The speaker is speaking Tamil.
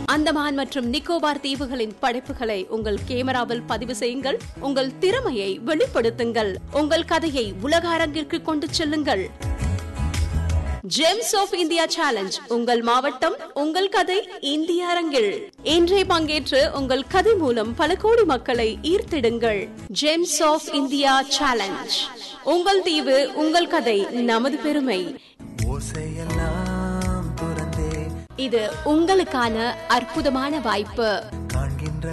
அந்தமான் மற்றும் நிக்கோபார் தீவுகளின் படைப்புகளை உங்கள் கேமராவில் பதிவு செய்யுங்கள் உங்கள் திறமையை வெளிப்படுத்துங்கள் உங்கள் கதையை உலக அரங்கிற்கு கொண்டு செல்லுங்கள் ஜெம்ஸ் ஆஃப் இந்தியா சேலஞ்ச் உங்கள் மாவட்டம் உங்கள் கதை இந்திய அரங்கில் இன்றே பங்கேற்று உங்கள் கதை மூலம் பல கோடி மக்களை ஈர்த்திடுங்கள் ஜெம்ஸ் ஆஃப் இந்தியா சேலஞ்ச் உங்கள் தீவு உங்கள் கதை நமது பெருமை ஓசையெல்லாம் துறந்தே இது உங்களுக்கான அற்புதமான வாய்ப்பு